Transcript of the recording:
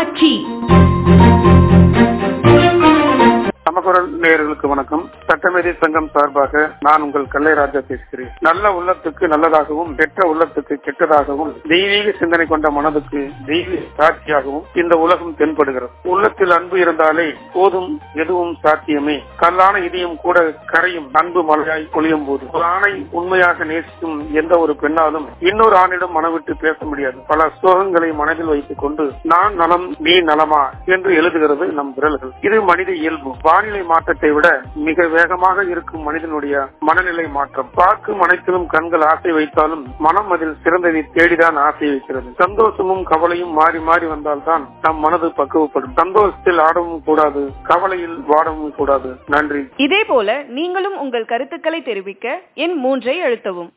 தொலைக்காட்சி சமகுரல் நேயர்களுக்கு வணக்கம் சட்டமேதை சங்கம் சார்பாக நான் உங்கள் கல்லைராஜா பேசுகிறேன் நல்ல உள்ளத்துக்கு நல்லதாகவும் கெட்ட உள்ளத்துக்கு கெட்டதாகவும் தெய்வீக சிந்தனை கொண்ட மனதுக்கு தெய்வீக சாட்சியாகவும் இந்த உலகம் தென்படுகிறது உள்ளத்தில் அன்பு இருந்தாலே போதும் எதுவும் சாத்தியமே கல்லான இதயம் கூட கரையும் அன்பு மலையாய் பொழியும் போது ஒரு ஆணை உண்மையாக நேசிக்கும் எந்த ஒரு பெண்ணாலும் இன்னொரு ஆணிடம் மனவிட்டு பேச முடியாது பல சோகங்களை மனதில் வைத்துக் கொண்டு நான் நலம் நீ நலமா என்று எழுதுகிறது நம் விரல்கள் இது மனித இயல்பு வானிலை மாற்றத்தை விட மிக வேகமாக இருக்கும் மனிதனுடைய மனநிலை மாற்றம் பார்க்கும் அனைத்திலும் கண்கள் ஆசை வைத்தாலும் மனம் அதில் சிறந்ததை தேடிதான் ஆசை வைக்கிறது சந்தோஷமும் கவலையும் மாறி மாறி வந்தால்தான் நம் மனது பக்குவப்படும் சந்தோஷத்தில் ஆடவும் கூடாது கவலையில் வாடவும் கூடாது நன்றி இதே போல நீங்களும் உங்கள் கருத்துக்களை தெரிவிக்க எண் மூன்றை அழுத்தவும்